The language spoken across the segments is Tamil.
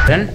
உடன்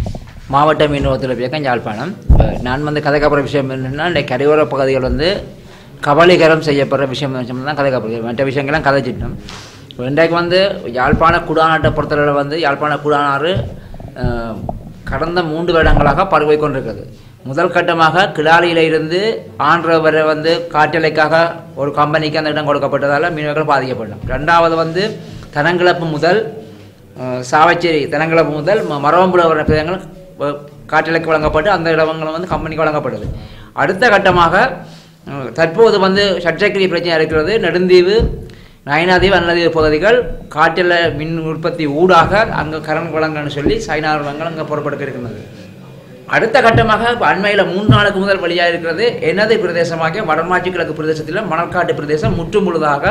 மாவட்ட மீனவத்தில் இயக்கம் யாழ்ப்பாணம் இப்ப நான் வந்து கதைக்கப்புற விஷயம் என்னென்னா இந்த கரையோர பகுதிகள் வந்து கபலீகரம் செய்யப்படுற விஷயம் தான் கதைக்கப்படுகிறது மற்ற விஷயங்கள்லாம் கதைச்சிட்டோம் இப்போ இன்றைக்கு வந்து யாழ்ப்பாண குடாநாட்டை பொறுத்தளவில் வந்து யாழ்ப்பாண குடானாறு அஹ், கடந்த மூன்று வருடங்களாக பருவை கொண்டிருக்கிறது முதல் கட்டமாக கிளாலியில இருந்து ஆண்ட்ர வரை வந்து காற்றலைக்காக ஒரு கம்பெனிக்கு அந்த இடம் கொடுக்கப்பட்டதால் மீனவர்கள் பாதிக்கப்பட்டோம் ரெண்டாவது வந்து தனங்கிழப்பு முதல் அஹ், சாவச்சேரி தெலங்கிழப்பு முதல் ம- மரவம்புல வர பிரதேசங்கள் வ- காற்றலைக்கு வழங்கப்பட்டு அந்த இடங்களும் வந்து கம்பெனிக்கு வழங்கப்படுது அடுத்த கட்டமாக அஹ், தற்போது வந்து சட்டக்கிரி பிரச்சனை இருக்கிறது நெடுந்தீவு நயனாதீவு அன்னதீவு பகுதிகள் காற்றில் மின் உற்பத்தி ஊடாக அங்கே கரண் வழங்கன்னு சொல்லி சைனா வளங்கள் அங்கே புறப்படுக்க இருக்கின்றது அடுத்த கட்டமாக இப்ப அண்மையில் மூணு நாளுக்கு முதல் வெளியாக இருக்கிறது எனது பிரதேசமாகிய வடமாட்சி கிழக்கு பிரதேசத்தில் மணற்காட்டு பிரதேசம் முற்று முழுதாக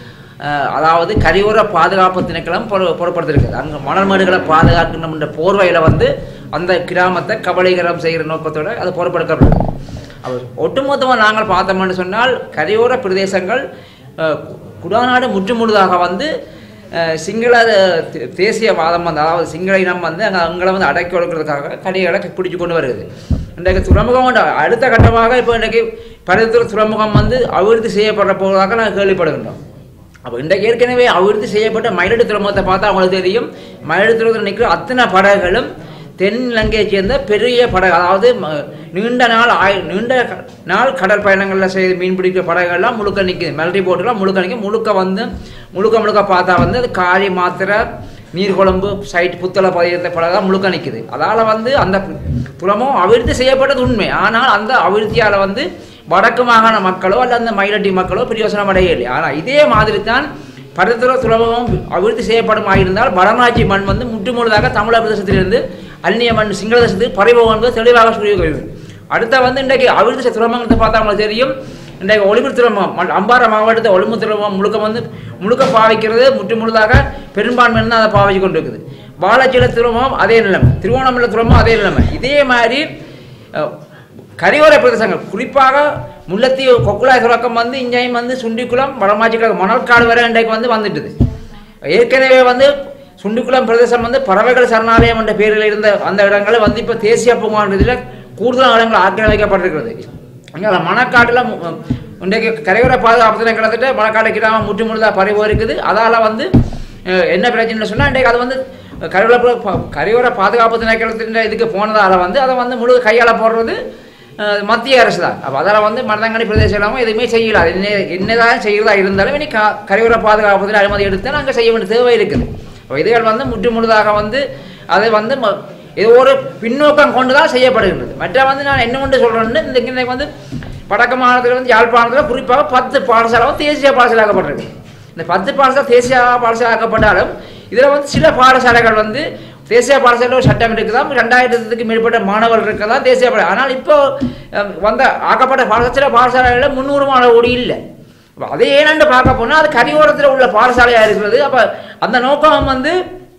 அஹ், அதாவது கரையோர பாதுகாப்பு திணைக்களம் புற புறப்படுத்திருக்குது அங்கே மணல்மேடுகளை பாதுகாக்கணும் என்ற போர்வையில் வந்து அந்த கிராமத்தை கபலீகரம் செய்கிற நோக்கத்தோட அது புறப்படுத்தப்படுது அவர் ஒட்டுமொத்தமாக நாங்கள் பார்த்தோம்னு சொன்னால் கரையோர பிரதேசங்கள் அஹ், குடாநாடு முற்றுமுழுதாக வந்து அஹ், சிங்கள அஹ், தே- தேசியவாதம் வந்து அதாவது சிங்கள இனம் வந்து அங்கே அவங்கள வந்து அடக்கி ஒடுக்கிறதுக்காக கடைகளை பிடிச்சு கொண்டு வருது இன்றைக்கு துறைமுகம் வந்து அடுத்த கட்டமாக இப்போ இன்றைக்கு பருவத்தில் துறைமுகம் வந்து அபிவிருத்தி செய்யப்படுற போவதாக நாங்கள் கேள்விப்படுகின்றோம் அப்போ இன்றைக்கு ஏற்கனவே அபிவிருத்தி செய்யப்பட்ட மயிலடி துறைமுகத்தை பார்த்தா அவங்களுக்கு தெரியும் மயிலடி துறைமுகத்தில் நிற்கிற அத்தனை படகுகளும் தென் இலங்கையைச் சேர்ந்த பெரிய படகு அதாவது ம- நீண்ட நாள் ஆய் நீண்ட க- நாள் கடல் பயணங்களில் செய்து மீன் பிடிக்கிற படகுகள்லாம் முழுக்க நிற்குது மெலரி போட்டுலாம் முழுக்க நிற்கும் முழுக்க வந்து முழுக்க முழுக்க பார்த்தா வந்து அது காரி மாத்திரை நீர்குழம்பு சைட் புத்தளை பதித்த படகு முழுக்க நிற்குது அதால் வந்து அந்த துறமும் அபிவிருத்தி செய்யப்பட்டது உண்மை ஆனால் அந்த அபிவிருத்தியால் வந்து வடக்கு மாகாண மக்களோ அல்ல அந்த மயிலட்டி மக்களோ பிரயோசனம் அடையவில்லை ஆனால் இதே மாதிரி தான் பருத்துற துறவகம் அபிவிருத்தி செய்யப்படும் ஆயிருந்தால் வடமாட்சி மண் வந்து முற்றுமுழுதாக தமிழக பிரதேசத்திலிருந்து அந்நிய மண் சிங்கள தேசத்துக்கு பறிவோம் என்பது தெளிவாக சொல்லியிருக்கிறது அடுத்த வந்து இன்றைக்கு அபிவிருத்தி செய்த துறைமுகத்தை பார்த்தா அவங்களுக்கு தெரியும் இன்றைக்கு ஒளிபுர் துறைமுகம் ம- அம்பாறை மாவட்டத்தை ஒளிமுர் துறைமுகம் முழுக்க வந்து முழுக்க பாவிக்கிறது முற்றுமுழுதாக பெரும்பான்மையினர் தான் அதை பாவிச்சு கொண்டு இருக்குது வாழச்சீல துறைமுகம் அதே நிலைமை திருவோணமலை துறைமுகம் அதே நிலைமை இதே மாதிரி அஹ், கரையோர பிரதேசங்கள் குறிப்பாக முல்லைத்தீவு கொக்குழாய் துறக்கம் வந்து இங்கேயும் வந்து சுண்டிக்குளம் வடமாச்சிக்குளம் மணற்காடு வரை இன்றைக்கு வந்து வந்துட்டுது ஏற்கனவே வந்து சுண்டிக்குளம் பிரதேசம் வந்து பறவைகள் சரணாலயம் என்ற பேரில் இருந்த அந்த இடங்களை வந்து இப்போ தேசிய பூங்கான்றதில் கூடுதல் இடங்கள் ஆக்கிரமிக்கப்பட்டிருக்கிறது அங்கே மணக்காட்டில் மு- இன்றைக்கு கரையோர பாதுகாப்பு தினம் கிட்டத்தட்ட மணக்காடு கிராமம் முற்று முழுதாக பறிவு இருக்குது அதால் வந்து அஹ், என்ன பிரச்சனை சொன்னால் இன்றைக்கு அது வந்து கரையோர ப- கரையோர பாதுகாப்பு திணைக்களத்தின் இதுக்கு போனதால் வந்து அதை வந்து முழு கையாள போடுறது அஹ், மத்திய அரசு தான் அப்போ அதில் வந்து மருதங்கனி பிரதேசம் இல்லாமல் எதுவுமே செய்யலாம் என்ன என்னதான் செய்கிறதா இருந்தாலும் இனி க கரையோர பாதுகாப்பதில் அனுமதி எடுத்து நாங்கள் செய்ய வேண்டிய தேவை இருக்குது அப்போ இதுகள் வந்து முற்று முழுதாக வந்து அதை வந்து ம- இது ஒரு பின்னோக்கம் கொண்டு தான் செய்யப்படுகின்றது மற்ற வந்து நான் என்ன கொண்டு சொல்கிறேன்னு இந்த இன்னைக்கு வந்து வடக்கு மாநிலத்தில் வந்து யாழ்ப்பாணத்தில் குறிப்பாக பத்து பாடசாலை வந்து தேசிய பாடசாலையாக்கப்பட்டிருக்கு இந்த பத்து பாடசாலை தேசிய பாடசாலையாக்கப்பட்டாலும் இதில் வந்து சில பாடசாலைகள் வந்து தேசிய பாடசாலை ஒரு சட்டம் இருக்குதான் ரெண்டாயிரத்துக்கு மேற்பட்ட மாணவர்கள் இருக்கதான் தேசிய பாட ஆனால் இப்போ அஹ், வந்த ஆக்கப்பட்ட பாடசாலை பாடசாலைகளில் முந்நூறு மாணவர் ஓடி இல்லை அப்ப அதை ஏனென்று பார்க்க போனால் அது கரையோரத்தில் உள்ள பாடசாலையாக இருக்கிறது அப்போ அந்த நோக்கம் வந்து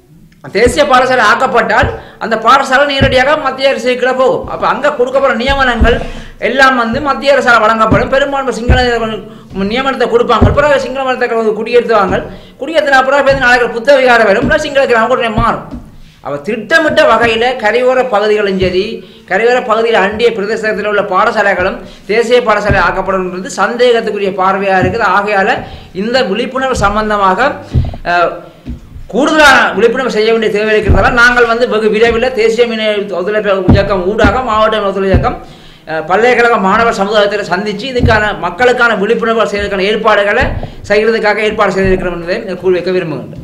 தேசிய பாடசாலை ஆக்கப்பட்டால் அந்த பாடசாலை நேரடியாக மத்திய அரசுக்குள்ள போகும் அப்போ அங்கே கொடுக்கப்படுற நியமனங்கள் எல்லாம் வந்து மத்திய அரசால் வழங்கப்படும் பெரும்பான்மை சிங்கள நியமனத்தை கொடுப்பாங்க பிறகு சிங்கள மதத்தை குடியேற்றுவாங்க குடியேற்றின அப்புறம் பேருந்து நாளைக்கு புத்த விகாரம் வரும் இல்லை சிங்கள கிராமம் உடனே மாறும் அவ திட்டமிட்ட வகையில் கரையோர பகுதிகளும் சரி கரையோர பகுதியில் அண்டிய பிரதேசத்தில் உள்ள பாடசாலைகளும் தேசிய பாடசாலை ஆக்கப்படும்ன்றது சந்தேகத்துக்குரிய பார்வையாக இருக்குது ஆகையால் இந்த விழிப்புணர்வு சம்பந்தமாக அஹ், கூடுதலான விழிப்புணர்வு செய்ய வேண்டிய தேவை இருக்கிறதால நாங்கள் வந்து வெகு விரைவில் தேசிய மீன் ஒத்துழைப்பு இயக்கம் ஊடாக மாவட்ட ஒத்துழைப்பு இயக்கம் அஹ், பல்கலைக்கழக மாணவர் சமுதாயத்தில் சந்தித்து இதுக்கான மக்களுக்கான விழிப்புணர்வு செய்வதற்கான ஏற்பாடுகளை செய்கிறதுக்காக ஏற்பாடு செய்திருக்கிறோம் என்பதை கூறி வைக்க விரும்புகின்றேன்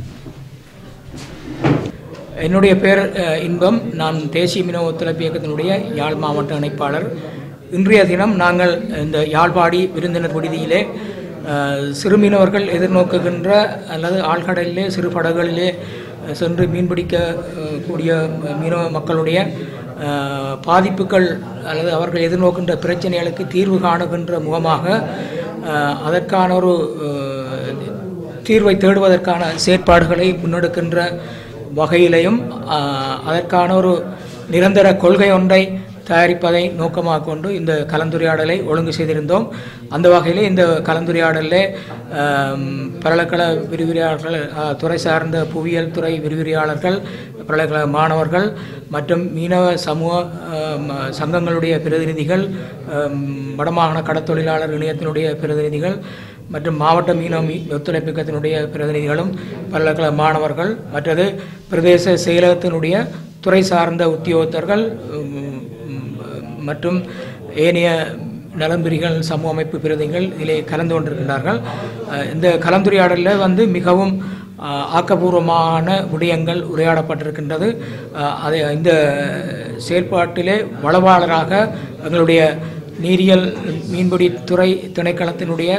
என்னுடைய பேர் அஹ், இன்பம் நான் தேசிய மீனவ ஒத்துழைப்பு இயக்கத்தினுடைய யாழ் மாவட்ட இணைப்பாளர் இன்றைய தினம் நாங்கள் இந்த யாழ்ப்பாடி விருந்தினர் விடுதியிலே அஹ், சிறு மீனவர்கள் எதிர்நோக்குகின்ற அல்லது ஆழ்கடலிலே சிறு படகுகளிலே அஹ், சென்று மீன்பிடிக்க அஹ், கூடிய மீனவ மக்களுடைய அஹ், பாதிப்புகள் அல்லது அவர்கள் எதிர்நோக்கின்ற பிரச்சனைகளுக்கு தீர்வு காணுகின்ற முகமாக அஹ், அதற்கான ஒரு அஹ், தீர்வை தேடுவதற்கான செயற்பாடுகளை முன்னெடுக்கின்ற வகையிலையும் ஆஹ், அதற்கான ஒரு நிரந்தர கொள்கை ஒன்றை தயாரிப்பதை நோக்கமாக கொண்டு இந்த கலந்துரையாடலை ஒழுங்கு செய்திருந்தோம் அந்த வகையிலே இந்த கலந்துரையாடலில் ஆம், பல்கலைக்கழக விரிவுரையாளர்கள் ஆ, துறை சார்ந்த புவியியல் துறை விரிவுரையாளர்கள் பல்கலைக்கழக மாணவர்கள் மற்றும் மீனவ சமூக ஆம், சங்கங்களுடைய பிரதிநிதிகள் ஆம், வடமாகாண கடத்தொழிலாளர் இணையத்தினுடைய பிரதிநிதிகள் மற்றும் மாவட்ட மீனவ மீ ஒத்துழைப்பு இயக்கத்தினுடைய பிரதிநிதிகளும் பல்கலைக்கழக மாணவர்கள் மற்றது பிரதேச செயலகத்தினுடைய துறை சார்ந்த உத்தியோகத்தர்கள் உம், உம், மற்றும் ஏனைய நலம்பிரிகள் சமூக அமைப்பு பிரதிகள் இதிலே கலந்து கொண்டிருக்கின்றார்கள் அஹ், இந்த கலந்துரையாடலில் வந்து மிகவும் அஹ், ஆக்கபூர்வமான விடயங்கள் உரையாடப்பட்டிருக்கின்றது அஹ், அதை இந்த செயற்பாட்டிலே வளவாளராக எங்களுடைய நீரியல் மீன்பிடித்துறை திணைக்களத்தினுடைய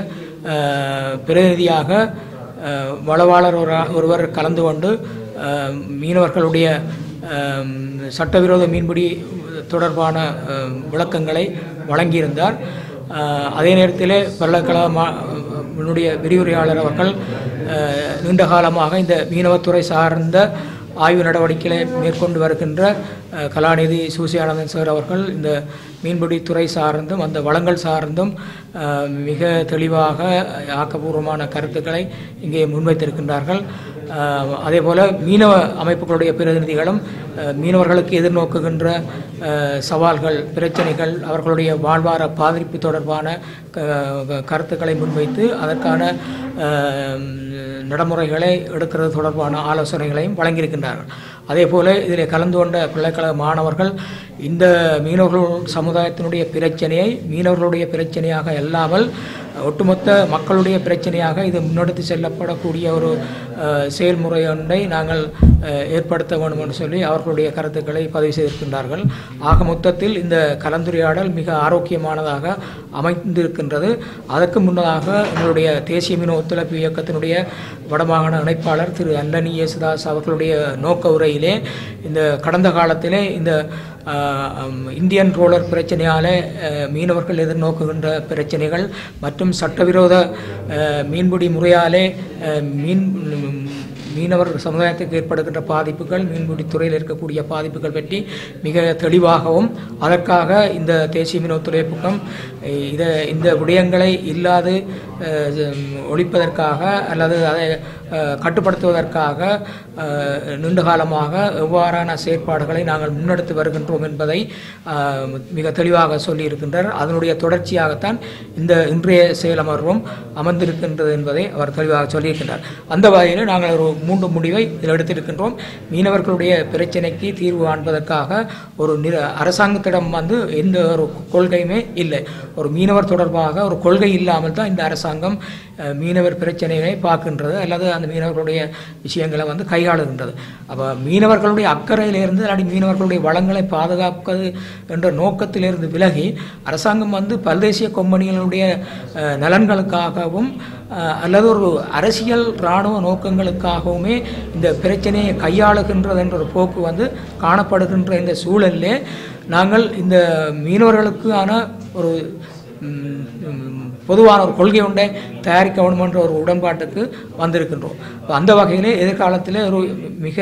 அஹ், பிரதிநிதியாக அஹ், வளவாளர் ஒரு- ஒருவர் கலந்து கொண்டு அஹ், மீனவர்களுடைய அஹ், சட்டவிரோத மீன்பிடி தொடர்பான அஹ், விளக்கங்களை வழங்கியிருந்தார் அஹ், அதே நேரத்தில் பல்கலைக்கழக மா- என்னுடைய விரிவுரையாளர் அவர்கள் அஹ், நீண்ட காலமாக இந்த மீனவத்துறை சார்ந்த ஆய்வு நடவடிக்கைகளை மேற்கொண்டு வருகின்ற அஹ், கலாநிதி சூசியானந்தன் சார் அவர்கள் இந்த மீன்பிடித்துறை சார்ந்தும் அந்த வளங்கள் சார்ந்தும் அஹ், மிக தெளிவாக ஆக்கபூர்வமான கருத்துக்களை இங்கே முன்வைத்திருக்கின்றார்கள் அஹ், அதேபோல மீனவ அமைப்புகளுடைய பிரதிநிதிகளும் அஹ், மீனவர்களுக்கு எதிர்நோக்குகின்ற அஹ், சவால்கள் பிரச்சனைகள் அவர்களுடைய வாழ்வார பாதிப்பு தொடர்பான க- க- கருத்துக்களை முன்வைத்து அதற்கான அஹ், நடைமுறைகளை எடுக்கிறது தொடர்பான ஆலோசனைகளையும் வழங்கியிருக்கின்றார்கள் அதே போல இதில் கலந்து கொண்ட பல்கலைக்கழக மாணவர்கள் இந்த மீனவர்கள் சமுதாயத்தினுடைய பிரச்சனையை மீனவர்களுடைய பிரச்சனையாக அல்லாமல் ஒட்டுமொத்த மக்களுடைய பிரச்சனையாக இது முன்னெடுத்து செல்லப்படக்கூடிய ஒரு அஹ், செயல்முறை ஒன்றை நாங்கள் அஹ், ஏற்படுத்த வேண்டும் என்று சொல்லி அவர்களுடைய கருத்துக்களை பதிவு செய்திருக்கின்றார்கள் ஆக மொத்தத்தில் இந்த கலந்துரையாடல் மிக ஆரோக்கியமானதாக அமைந்திருக்கின்றது அதற்கு முன்னதாக எங்களுடைய தேசிய மீன ஒத்துழைப்பு இயக்கத்தினுடைய வடமாகாண இணைப்பாளர் திரு அன்னனி இயேசுதாஸ் அவர்களுடைய நோக்க உரையிலே இந்த கடந்த காலத்திலே இந்த ஆஹ், ஹம், இந்தியன் ரோலர் பிரச்சனையால் மீனவர்கள் எதிர்நோக்குகின்ற பிரச்சனைகள் மற்றும் சட்டவிரோத ஆஹ், மீன்பிடி முறையாலே ஆஹ், மீன் மீனவர் சமுதாயத்துக்கு ஏற்படுகின்ற பாதிப்புகள் மீன்பிடித்துறையில் இருக்கக்கூடிய பாதிப்புகள் பற்றி மிக தெளிவாகவும் அதற்காக இந்த தேசிய மீன் ஒத்துழைப்புக்கம் இதை இந்த விடயங்களை இல்லாது அஹ், ஒழிப்பதற்காக அல்லது அதை அஹ், கட்டுப்படுத்துவதற்காக அஹ், நீண்ட காலமாக எவ்வாறான செயற்பாடுகளை நாங்கள் முன்னெடுத்து வருகின்றோம் என்பதை அஹ், மிக தெளிவாக சொல்லியிருக்கின்றார் அதனுடைய தொடர்ச்சியாகத்தான் இந்த இன்றைய செயலமர்வும் அமர்ந்திருக்கின்றது என்பதை அவர் தெளிவாக சொல்லியிருக்கின்றார் அந்த வகையில் நாங்கள் ஒரு மூன்று முடிவை இதில் எடுத்திருக்கின்றோம் மீனவர்களுடைய பிரச்சனைக்கு தீர்வு காண்பதற்காக ஒரு நிர அரசாங்கத்திடம் வந்து எந்த ஒரு கொள்கையுமே இல்லை ஒரு மீனவர் தொடர்பாக ஒரு கொள்கை இல்லாமல் தான் இந்த அரசாங்கம் அஹ், மீனவர் பிரச்சனைகளை பார்க்கின்றது அல்லது அந்த மீனவர்களுடைய விஷயங்களை வந்து கையாளுகின்றது அப்போ மீனவர்களுடைய அக்கறையிலிருந்து அல்லாடி மீனவர்களுடைய வளங்களை பாதுகாப்பது என்ற நோக்கத்திலிருந்து விலகி அரசாங்கம் வந்து பல்தேசிய கொம்பனிகளுடைய அஹ், நலன்களுக்காகவும் அஹ், அல்லது ஒரு அரசியல் இராணுவ நோக்கங்களுக்காகவுமே இந்த பிரச்சனையை கையாளுகின்றது என்ற ஒரு போக்கு வந்து காணப்படுகின்ற இந்த சூழலிலே நாங்கள் இந்த மீனவர்களுக்கான ஒரு ம், ம், பொதுவான ஒரு கொள்கை ஒன்றை தயாரிக்க வேண்டும் என்ற ஒரு உடன்பாட்டுக்கு வந்திருக்கின்றோம் அப்ப அந்த வகையிலே எதிர்காலத்தில் ஒரு மிக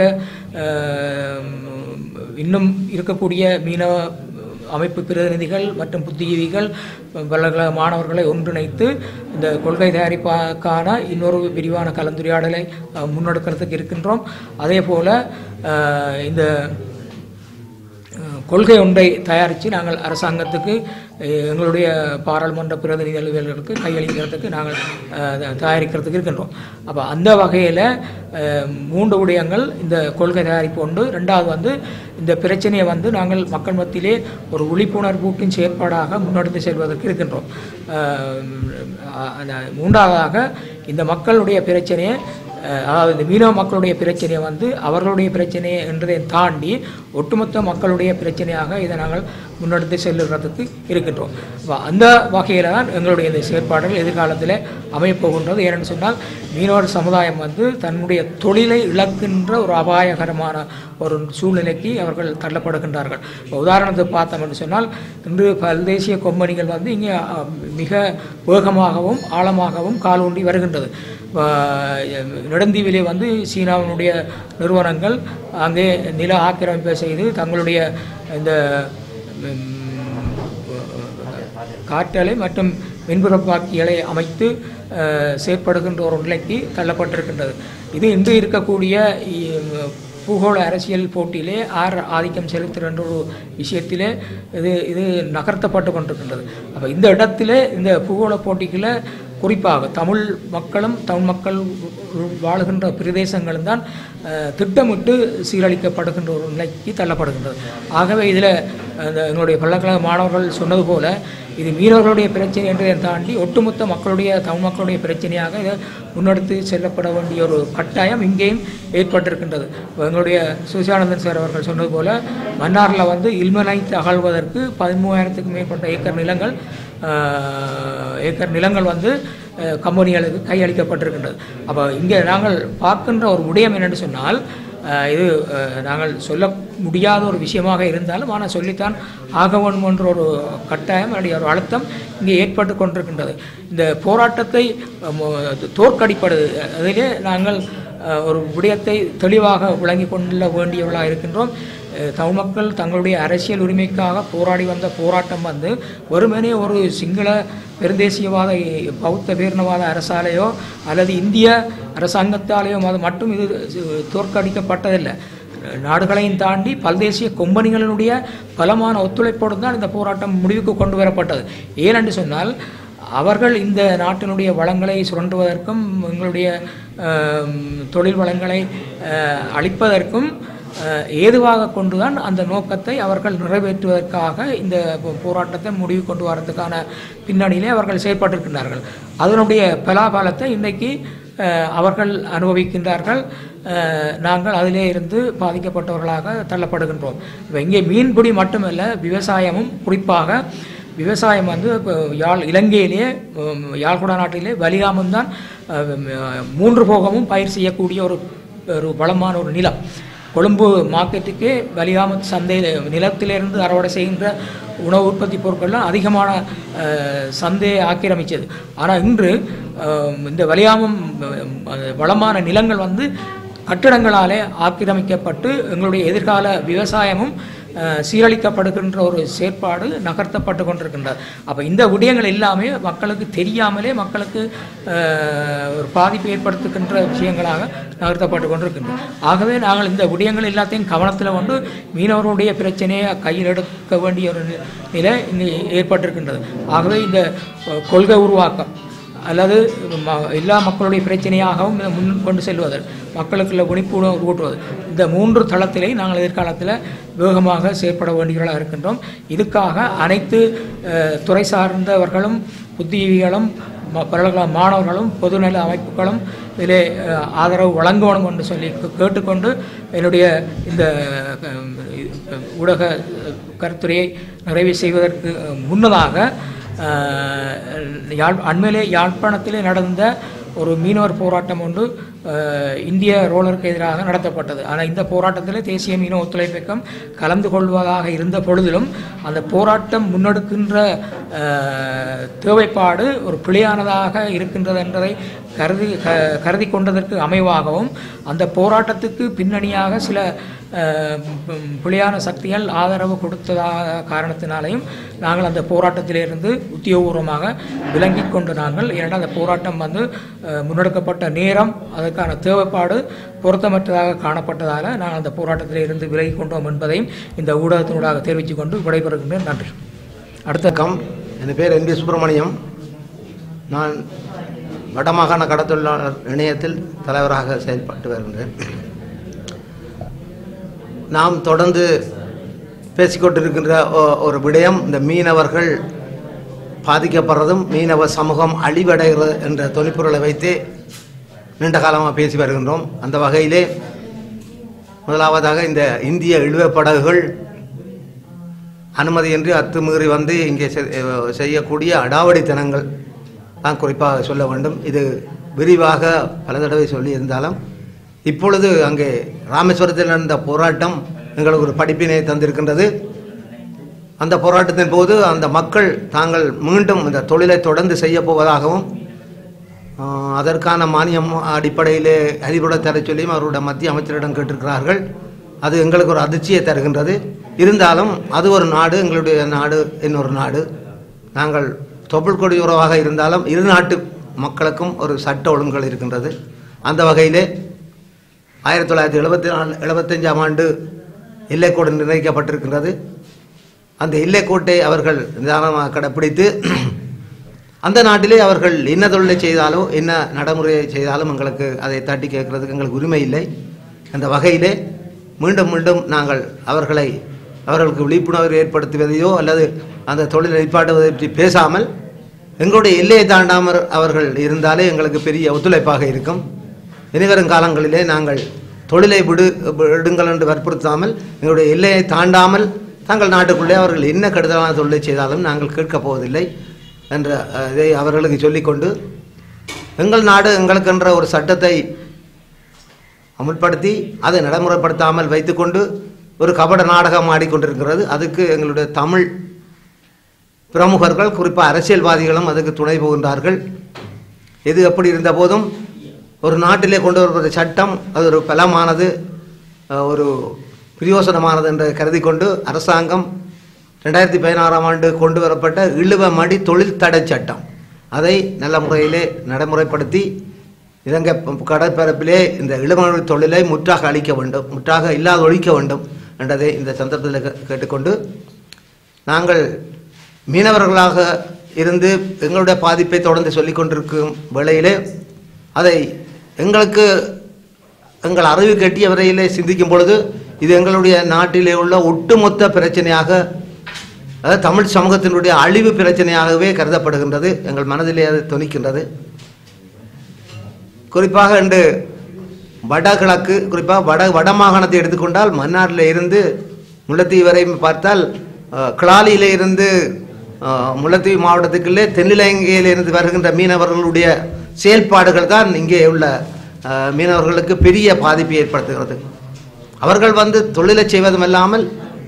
அஹ், இன்னும் இருக்கக்கூடிய மீனவ அமைப்பு பிரதிநிதிகள் மற்றும் புத்திஜீவிகள் பல்கலைக்கழக மாணவர்களை ஒன்றிணைத்து இந்த கொள்கை தயாரிப்புக்கான இன்னொரு விரிவான கலந்துரையாடலை அஹ், முன்னெடுக்கிறதுக்கு இருக்கின்றோம் அதே போல் அஹ், இந்த அஹ், கொள்கை ஒன்றை தயாரித்து நாங்கள் அரசாங்கத்துக்கு அஹ், எங்களுடைய பாராளுமன்ற பிரதிநிதிகளுக்கு கையளிக்கிறதுக்கு நாங்கள் அஹ், தயாரிக்கிறதுக்கு இருக்கின்றோம் அப்போ அந்த வகையில் மூன்று விடயங்கள் இந்த கொள்கை தயாரிப்பு உண்டு ரெண்டாவது வந்து இந்த பிரச்சனையை வந்து நாங்கள் மக்கள் மத்தியிலே ஒரு விழிப்புணர்வூட்டின் செயற்பாடாக முன்னெடுத்து செல்வதற்கு இருக்கின்றோம் அஹ், அஹ், மூன்றாவதாக இந்த மக்களுடைய பிரச்சனையை அஹ் அதாவது இந்த மீனவ மக்களுடைய பிரச்சனையை வந்து அவர்களுடைய பிரச்சனையை என்றதை தாண்டி ஒட்டுமொத்த மக்களுடைய பிரச்சனையாக இதை நாங்கள் முன்னெடுத்து செல்லுறதுக்கு இருக்கின்றோம் அப்ப அந்த வகையில் தான் எங்களுடைய இந்த செயற்பாடுகள் எதிர்காலத்தில் அமையப்போகின்றது ஏனென்று சொன்னால் மீனவர் சமுதாயம் வந்து தன்னுடைய தொழிலை இழக்கின்ற ஒரு அபாயகரமான ஒரு சூழ்நிலைக்கு அவர்கள் தள்ளப்படுகின்றார்கள் இப்போ உதாரணத்துக்கு பார்த்தோம் என்று சொன்னால் இன்று பல்தேசிய கொம்பனிகள் வந்து இங்கே அஹ், மிக வேகமாகவும் ஆழமாகவும் கால் ஊன்றி வருகின்றது அஹ், நெடுந்தீவிலே வந்து சீனாவினுடைய நிறுவனங்கள் அங்கே நில ஆக்கிரமிப்பை செய்து தங்களுடைய இந்த காற்றலை மற்றும் மின்புறப்பாக்கிகளை அமைத்து அஹ், செயற்படுகின்ற ஒரு நிலைக்கு தள்ளப்பட்டிருக்கின்றது இது இன்று இருக்கக்கூடிய இ- பூகோள அரசியல் போட்டியிலே ஆர் ஆதிக்கம் செலுத்துகின்ற ஒரு விஷயத்திலே இது இது நகர்த்தப்பட்டு கொண்டிருக்கின்றது அப்போ இந்த இடத்திலே இந்த பூகோள போட்டிகளை குறிப்பாக தமிழ் மக்களும் தமிழ் மக்கள் வாழுகின்ற பிரதேசங்களும் தான் அஹ், திட்டமிட்டு சீரழிக்கப்படுகின்ற ஒரு நிலைக்கு தள்ளப்படுகின்றது ஆகவே இதில் அந்த எங்களுடைய பல்கலைக்கழக மாணவர்கள் சொன்னது போல இது மீனவர்களுடைய பிரச்சனை என்றதை தாண்டி ஒட்டுமொத்த மக்களுடைய தமிழ் மக்களுடைய பிரச்சனையாக இதை முன்னெடுத்து செல்லப்பட வேண்டிய ஒரு கட்டாயம் இங்கேயும் ஏற்பட்டிருக்கின்றது இப்ப எங்களுடைய சுசியானந்தன் சார் அவர்கள் சொன்னது போல மன்னாரில் வந்து இல்மனைத்து அகழ்வதற்கு பதிமூவாயிரத்துக்கும் மேற்பட்ட ஏக்கர் நிலங்கள் ஆஹ், ஏக்கர் நிலங்கள் வந்து அஹ், கம்பெனிகளுக்கு கையளிக்கப்பட்டிருக்கின்றது அப்போ இங்கே நாங்கள் பார்க்கின்ற ஒரு விடயம் என்னென்னு சொன்னால் அஹ், இது அஹ், நாங்கள் சொல்ல முடியாத ஒரு விஷயமாக இருந்தாலும் ஆனால் சொல்லித்தான் ஆக வேண்டும் என்ற ஒரு கட்டாயம் அல்லது ஒரு அழுத்தம் இங்கே ஏற்பட்டு கொண்டிருக்கின்றது இந்த போராட்டத்தை அஹ், மோ- தோற்கடிப்பது அதிலே நாங்கள் அஹ், ஒரு விடயத்தை தெளிவாக விளங்கி கொள்ள வேண்டியவர்களாக இருக்கின்றோம் அஹ், தமிழ் மக்கள் தங்களுடைய அரசியல் உரிமைக்காக போராடி வந்த போராட்டம் வந்து வெறுமனே ஒரு சிங்கள பெருந்தேசியவாத பௌத்த பேரினவாத அரசாலேயோ அல்லது இந்திய அரசாங்கத்தாலேயோ அது மட்டும் இது தோற்கடிக்கப்பட்டதில்லை நாடுகளையும் தாண்டி பல்தேசிய கொம்பனிகளினுடைய பலமான ஒத்துழைப்போடு தான் இந்த போராட்டம் முடிவுக்கு கொண்டு வரப்பட்டது ஏனென்று சொன்னால் அவர்கள் இந்த நாட்டினுடைய வளங்களை சுரண்டுவதற்கும் எங்களுடைய ஆம், தொழில் வளங்களை அஹ், அளிப்பதற்கும் அஹ், ஏதுவாக கொண்டுதான் அந்த நோக்கத்தை அவர்கள் நிறைவேற்றுவதற்காக இந்த போ- போராட்டத்தை முடிவு கொண்டு வரதுக்கான பின்னணியிலே அவர்கள் செயற்பட்டிருக்கின்றார்கள் அதனுடைய பலாபலத்தை இன்றைக்கு அஹ், அவர்கள் அனுபவிக்கின்றார்கள் அஹ், நாங்கள் அதிலே இருந்து பாதிக்கப்பட்டவர்களாக தள்ளப்படுகின்றோம் இப்போ இங்கே மீன்பிடி மட்டுமல்ல விவசாயமும் குறிப்பாக விவசாயம் வந்து இப்போ யாழ் இலங்கையிலேயே உம், யாழ்குடா நாட்டிலே வலிகாமம் தான் அஹ், மூன்று போகமும் பயிர் செய்யக்கூடிய ஒரு ஒரு வளமான ஒரு நிலம் கொழும்பு மார்க்கெட்டுக்கே வலிகாம சந்தையில் நிலத்திலிருந்து அறுவடை செய்கின்ற உணவு உற்பத்தி பொருட்கள்லாம் அதிகமான அஹ், சந்தையை ஆக்கிரமித்தது ஆனால் இன்று அஹ், இந்த வலியாமம் அஹ், வளமான நிலங்கள் வந்து கட்டிடங்களாலே ஆக்கிரமிக்கப்பட்டு எங்களுடைய எதிர்கால விவசாயமும் அஹ், சீரழிக்கப்படுகின்ற ஒரு செயற்பாடு நகர்த்தப்பட்டு கொண்டிருக்கின்றது அப்போ இந்த விடயங்கள் எல்லாமே மக்களுக்கு தெரியாமலே மக்களுக்கு அஹ், ஒரு பாதிப்பு ஏற்படுத்துகின்ற விஷயங்களாக நகர்த்தப்பட்டு கொண்டிருக்கின்றன ஆகவே நாங்கள் இந்த விடயங்கள் எல்லாத்தையும் கவனத்தில் கொண்டு மீனவர்களுடைய பிரச்சனையை கையில் எடுக்க வேண்டிய ஒரு நி- நிலை இங்கு ஏற்பட்டிருக்கின்றது ஆகவே இந்த அஹ், கொள்கை உருவாக்கம் அல்லது ம- எல்லா மக்களுடைய பிரச்சனையாகவும் இதை முன் கொண்டு செல்வது மக்களுக்குள்ள விழிப்புணர்வு ஊட்டுவது இந்த மூன்று தளத்திலே நாங்கள் எதிர்காலத்தில் வேகமாக செயற்பட வேண்டியவர்களாக இருக்கின்றோம் இதுக்காக அனைத்து அஹ், துறை சார்ந்தவர்களும் புத்திஜீவிகளும் ம- பல்கலைக்கழக மாணவர்களும் பொதுநல அமைப்புகளும் இதிலே அஹ், ஆதரவு வழங்கணும் என்று சொல்லி கே- கேட்டுக்கொண்டு என்னுடைய இந்த அஹ், ஊடக கருத்துரையை நிறைவு செய்வதற்கு முன்னதாக அஹ், யாழ் அண்மையிலே யாழ்ப்பாணத்திலே நடந்த ஒரு மீனவர் போராட்டம் ஒன்று அஹ், இந்திய ரோலருக்கு எதிராக நடத்தப்பட்டது ஆனால் இந்த போராட்டத்தில் தேசிய மீனவ ஒத்துழைப்பு இயக்கம் கலந்து கொள்வதாக இருந்த பொழுதிலும் அந்த போராட்டம் முன்னெடுக்கின்ற அஹ், தேவைப்பாடு ஒரு பிழையானதாக இருக்கின்றது என்பதை கருதி க கருதி கொண்டதற்கு அமைவாகவும் அந்த போராட்டத்துக்கு பின்னணியாக சில அஹ், ம், பிழையான சக்திகள் ஆதரவு கொடுத்ததாக காரணத்தினாலையும் நாங்கள் அந்த போராட்டத்திலிருந்து உத்தியோகபூர்வமாக விளங்கிக் கொண்டு நாங்கள் ஏனென்றால் அந்த போராட்டம் வந்து அஹ், முன்னெடுக்கப்பட்ட நேரம் அதற்கான தேவைப்பாடு பொருத்தமற்றதாக காணப்பட்டதால் நாங்கள் அந்த போராட்டத்தில் இருந்து விலகிக் கொண்டோம் என்பதையும் இந்த ஊடகத்தினூடாக தெரிவித்துக் கொண்டு விடைபெறுகின்றேன் நன்றி அடுத்த வணக்கம் என் பேர் என் பி சுப்பிரமணியம் நான் வடமாகாண கடத்தொழிலாளர் இணையத்தில் தலைவராக செயல்பட்டு வருகின்றேன் நாம் தொடர்ந்து பேசிக்கொண்டிருக்கின்ற ஒ- ஒரு விடயம் இந்த மீனவர்கள் பாதிக்கப்படுறதும் மீனவ சமூகம் அழிவடைகிறது என்ற தொனிப்பொருளை வைத்து நீண்ட காலமாக பேசி வருகின்றோம் அந்த வகையிலே முதலாவதாக இந்த இந்திய இழுவை படகுகள் அனுமதியின்றி அத்துமீறி வந்து இங்கே செ- அஹ் செய்யக்கூடிய அடாவடித்தனங்கள் தான் குறிப்பாக சொல்ல வேண்டும் இது விரிவாக பல தடவை சொல்லியிருந்தாலும் இப்பொழுது அங்கே ராமேஸ்வரத்தில் நடந்த போராட்டம் எங்களுக்கு ஒரு படிப்பினை தந்திருக்கின்றது அந்த போராட்டத்தின் போது அந்த மக்கள் தாங்கள் மீண்டும் இந்த தொழிலை தொடர்ந்து செய்ய போவதாகவும் ஆஹ், அதற்கான மானியம் அடிப்படையிலே அறிவுரை தர சொல்லியும் அவருடைய மத்திய அமைச்சரிடம் கேட்டிருக்கிறார்கள் அது எங்களுக்கு ஒரு அதிர்ச்சியை தருகின்றது இருந்தாலும் அது ஒரு நாடு எங்களுடைய நாடு இன்னொரு நாடு நாங்கள் தொப்புள் கொடி உறவாக இருந்தாலும் இரு நாட்டு மக்களுக்கும் ஒரு சட்ட ஒழுங்குகள் இருக்கின்றது அந்த வகையிலே ஆயிரத்தி தொள்ளாயிரத்தி எழுபத்தி நாலு எழுபத்தஞ்சாம் ஆண்டு எல்லைக்கோடு நிர்ணயிக்கப்பட்டிருக்கின்றது அந்த எல்லைக்கோட்டை அவர்கள் நிதானமாக கடைப்பிடித்து அந்த நாட்டிலே அவர்கள் என்ன தொழிலை செய்தாலோ என்ன நடைமுறையை செய்தாலும் எங்களுக்கு அதை தட்டி கேட்கறதுக்கு எங்களுக்கு உரிமை இல்லை அந்த வகையிலே மீண்டும் மீண்டும் நாங்கள் அவர்களை அவர்களுக்கு விழிப்புணர்வு ஏற்படுத்துவதையோ அல்லது அந்த தொழிலை நிப்பாட்டுவதை பற்றி பேசாமல் எங்களுடைய எல்லையை தாண்டாமல் அவர்கள் இருந்தாலே எங்களுக்கு பெரிய ஒத்துழைப்பாக இருக்கும் இனிவரும் காலங்களிலே நாங்கள் தொழிலை விடு விடுங்கள் என்று வற்புறுத்தாமல் எங்களுடைய எல்லையை தாண்டாமல் தங்கள் நாட்டுக்குள்ளே அவர்கள் என்ன கடுதலான தொழிலை செய்தாலும் நாங்கள் கேட்கப் போவதில்லை என்ற அஹ், இதை அவர்களுக்கு சொல்லிக்கொண்டு எங்கள் நாடு எங்களுக்கென்ற ஒரு சட்டத்தை அமுல்படுத்தி அதை நடைமுறைப்படுத்தாமல் வைத்துக்கொண்டு ஒரு கபட நாடகம் ஆடிக்கொண்டிருக்கிறது அதுக்கு எங்களுடைய தமிழ் பிரமுகர்கள் குறிப்பாக அரசியல்வாதிகளும் அதுக்கு துணை போகின்றார்கள் எது எப்படி இருந்த போதும் ஒரு நாட்டிலே கொண்டு வருகிற சட்டம் அது ஒரு பலமானது அஹ், ஒரு பிரயோசனமானது என்று கருதி கொண்டு அரசாங்கம் ரெண்டாயிரத்தி பதினாறாம் ஆண்டு கொண்டு வரப்பட்ட இழுவ மடி தொழில் தடை சட்டம் அதை நல்ல முறையிலே நடைமுறைப்படுத்தி இலங்கை ப- கடற்பரப்பிலே இந்த இளமணி தொழிலை முற்றாக அழிக்க வேண்டும் முற்றாக இல்லாத ஒழிக்க வேண்டும் என்றதை இந்த சந்தர்ப்பத்தில் கே- கேட்டுக்கொண்டு நாங்கள் மீனவர்களாக இருந்து எங்களுடைய பாதிப்பை தொடர்ந்து சொல்லிக் கொண்டிருக்கும் வேளையிலே அதை எங்களுக்கு எங்கள் அறிவு கட்டிய வரையிலே சிந்திக்கும் பொழுது இது எங்களுடைய நாட்டிலே உள்ள ஒட்டுமொத்த பிரச்சனையாக அதாவது தமிழ் சமூகத்தினுடைய அழிவு பிரச்சனையாகவே கருதப்படுகின்றது எங்கள் மனதிலே அது தொனிக்கின்றது குறிப்பாக இன்று வடகிழக்கு குறிப்பாக வட வட மாகாணத்தை எடுத்துக்கொண்டால் மன்னாரில் இருந்து முல்லைத்தீவு வரை பார்த்தால் அஹ், கிளாலியிலே இருந்து அஹ், முல்லைத்தீவு மாவட்டத்துக்குள்ளே தென்னிலங்கையிலிருந்து வருகின்ற மீனவர்களுடைய செயல்பாடுகள் தான் இங்கே உள்ள அஹ், மீனவர்களுக்கு பெரிய பாதிப்பை ஏற்படுத்துகிறது அவர்கள் வந்து தொழிலை செய்வதும் இல்லாமல்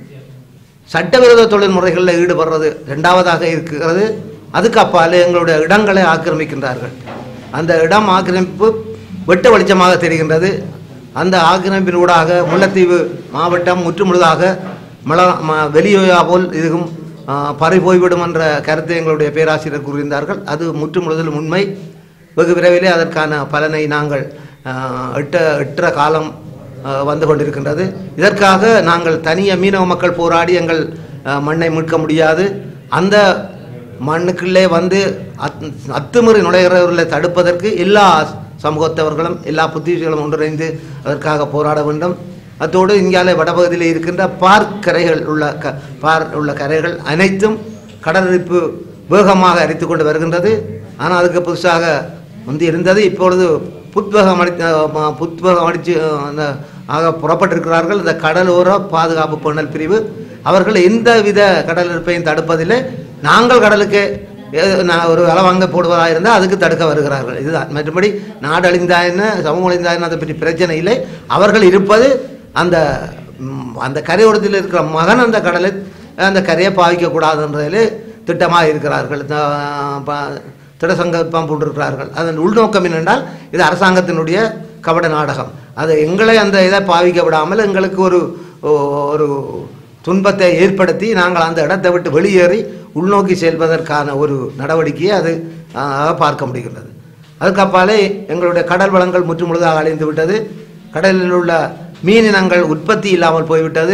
சட்டவிரோத தொழில் முறைகளில் ஈடுபடுறது ரெண்டாவதாக இருக்கிறது அதுக்கு அப்பால் எங்களுடைய இடங்களை ஆக்கிரமிக்கின்றார்கள் அந்த இடம் ஆக்கிரமிப்பு வெட்ட வெளிச்சமாக தெரிகின்றது அந்த ஆக்கிரமிப்பின் ஊடாக முல்லைத்தீவு மாவட்டம் முற்றுமுழுதாக மல ம- வெளியோயா போல் இதுவும் ஆ, பறி போய்விடும் என்ற கருத்தை எங்களுடைய பேராசிரியர் கூறியிருந்தார்கள் அது முற்றுமுழுதிலும் உண்மை வெகு விரைவிலே அதற்கான பலனை நாங்கள் ஆ, எட்ட எட்டுற காலம் அஹ், வந்து கொண்டிருக்கின்றது இதற்காக நாங்கள் தனிய மீனவ மக்கள் போராடி எங்கள் அஹ், மண்ணை மீட்க முடியாது அந்த மண்ணுக்குள்ளே வந்து அத் அத்துமுறை நுழைகிறவர்களை தடுப்பதற்கு எல்லா சமூகத்தவர்களும் எல்லா புத்திகளும் ஒன்றிணைந்து அதற்காக போராட வேண்டும் அத்தோடு இந்தியாவிலே வடபகுதியில் இருக்கின்ற பார்க்கரைகள் உள்ள க பார் உள்ள கரைகள் அனைத்தும் கடலரிப்பு வேகமாக அரித்து கொண்டு வருகின்றது ஆனால் அதுக்கு புதுசாக வந்து இருந்தது இப்பொழுது புத்வகம் அடி அஹ் புத்வகம் அடித்து அஹ், அந்த ஆக புறப்பட்டிருக்கிறார்கள் இந்த கடலோர பாதுகாப்பு பேணல் பிரிவு அவர்கள் எந்த வித கடல் இருப்பையும் தடுப்பதில்லை நாங்கள் கடலுக்கு ஏ- நான் ஒரு விலை வாங்க போடுவதாக இருந்தால் அதுக்கு தடுக்க வருகிறார்கள் இதுதான் மற்றபடி நாடு அழிந்தா என்ன சமூகம் அழிந்தா என்ன அதை பற்றி பிரச்சனை இல்லை அவர்கள் இருப்பது அந்த ம், அந்த கரையோரத்தில் இருக்கிற மகன் அந்த கடலை அந்த கரையை பாவிக்கக்கூடாதுன்றதில் திட்டமாக இருக்கிறார்கள் இந்த, ப- திடசங்கல்பம் போட்டிருக்கிறார்கள் அதன் உள்நோக்கம் என்னென்றால் இது அரசாங்கத்தினுடைய கபட நாடகம் அது எங்களை அந்த இதை பாவிக்க விடாமல் எங்களுக்கு ஒரு ஓ- ஒரு துன்பத்தை ஏற்படுத்தி நாங்கள் அந்த இடத்தை விட்டு வெளியேறி உள்நோக்கி செல்வதற்கான ஒரு நடவடிக்கையை அது ஆ, பார்க்க முடிகின்றது அதுக்கப்பாலே எங்களுடைய கடல் வளங்கள் முற்றுமுழுதாக அழிந்து விட்டது கடலில் உள்ள மீனினங்கள் உற்பத்தி இல்லாமல் போய்விட்டது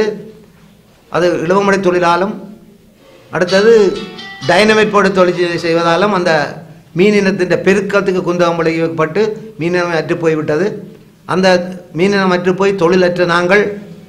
அது இழுவமடை தொழிலாலும் அடுத்தது டைனமைட் போட்டு தொழில் செய்வதாலும் அந்த மீனினத்தின் பெருக்கத்துக்கு குந்தகம் விளைவிக்கப்பட்டு மீனினம் அற்று போய்விட்டது அந்த மீனினம் அற்று போய் தொழிலற்ற நாங்கள்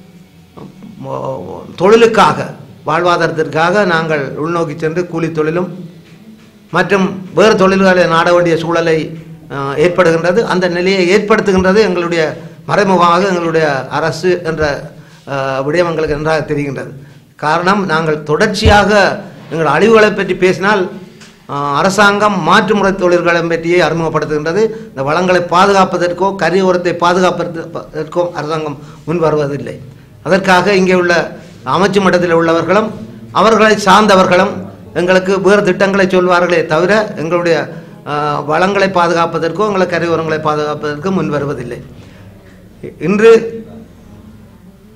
மோ- தொழிலுக்காக வாழ்வாதாரத்திற்காக நாங்கள் உள்நோக்கி சென்று கூலி தொழிலும் மற்றும் வேறு தொழில்களை நாட வேண்டிய சூழலை அஹ், ஏற்படுகின்றது அந்த நிலையை ஏற்படுத்துகின்றது எங்களுடைய மறைமுகமாக எங்களுடைய அரசு என்ற அஹ், விடயம் எங்களுக்கு நன்றாக தெரிகின்றது காரணம் நாங்கள் தொடர்ச்சியாக எங்கள் அழிவுகளை பற்றி பேசினால் அஹ், அரசாங்கம் மாற்றுமுறை தொழில்களை பற்றியே அறிமுகப்படுத்துகின்றது இந்த வளங்களை பாதுகாப்பதற்கோ கரையோரத்தை பாதுகாப்பதற்கோ அரசாங்கம் முன் வருவதில்லை அதற்காக இங்கே உள்ள அமைச்சு மட்டத்தில் உள்ளவர்களும் அவர்களை சார்ந்தவர்களும் எங்களுக்கு வேறு திட்டங்களை சொல்வார்களே தவிர எங்களுடைய ஆஹ், வளங்களை பாதுகாப்பதற்கோ எங்களை கரையோரங்களை பாதுகாப்பதற்கோ முன் வருவதில்லை இன்று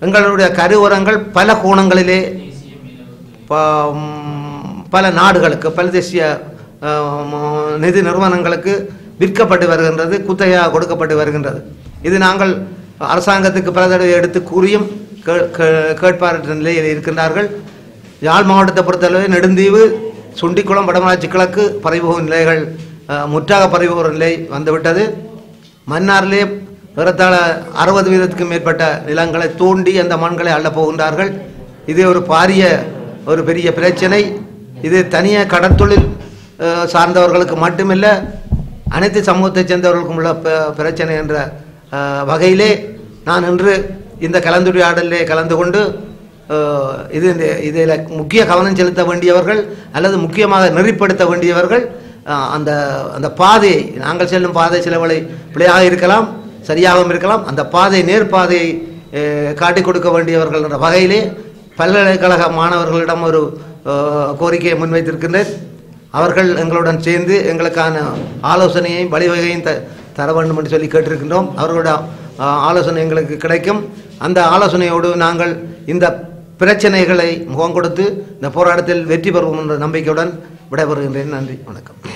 எங்களுடைய கருவூரங்கள் பல கோணங்களிலே ப- ம், பல நாடுகளுக்கு பல தேசிய அஹ், நிதி நிறுவனங்களுக்கு விற்கப்பட்டு வருகின்றது குத்தகையாக கொடுக்கப்பட்டு வருகின்றது இது நாங்கள் அரசாங்கத்துக்கு பல தடவை எடுத்து கூறியும் கே- கே- கேட்பாரற்ற நிலையில் இருக்கின்றார்கள் யாழ் மாவட்டத்தை பொறுத்தளவு நெடுந்தீவு சுண்டிக்குளம் வடமராட்சி கிழக்கு பறிபோகும் நிலைகள் அஹ், முற்றாக பறிபோகிற நிலை வந்துவிட்டது மன்னாரிலே ஏறத்தாழ அறுபது வீதத்துக்கும் மேற்பட்ட நிலங்களை தோண்டி அந்த மண்களை அள்ளப் போகின்றார்கள் இது ஒரு பாரிய ஒரு பெரிய பிரச்சனை இது தனியாக கடற்தொழில் அஹ், சார்ந்தவர்களுக்கு மட்டுமில்லை அனைத்து சமூகத்தைச் சேர்ந்தவர்களுக்கும் உள்ள ப- பிரச்சனை என்ற அஹ், வகையிலே நான் இன்று இந்த கலந்துரையாடலிலே கலந்து கொண்டு அஹ், இது இந்த- இதில் முக்கிய கவனம் செலுத்த வேண்டியவர்கள் அல்லது முக்கியமாக நெறிப்படுத்த வேண்டியவர்கள் அஹ், அந்த அந்த பாதையை நாங்கள் செல்லும் பாதை சிலவளை பிழையாக இருக்கலாம் சரியாகவும் இருக்கலாம் அந்த பாதை நேர்பாதையை அஹ், காட்டிக் கொடுக்க வேண்டியவர்கள் என்ற வகையிலே பல்கலைக்கழக மாணவர்களிடம் ஒரு அஹ், கோரிக்கையை முன்வைத்திருக்கின்றேன் அவர்கள் எங்களுடன் சேர்ந்து எங்களுக்கான ஆலோசனையையும் வழிவகையும் த தர வேண்டும் என்று சொல்லி கேட்டிருக்கின்றோம் அவர்களோட அஹ், ஆலோசனை எங்களுக்கு கிடைக்கும் அந்த ஆலோசனையோடு நாங்கள் இந்த பிரச்சனைகளை முகம் கொடுத்து இந்த போராட்டத்தில் வெற்றி பெறுவோம் என்ற நம்பிக்கையுடன் விடைபெறுகின்றேன் நன்றி வணக்கம்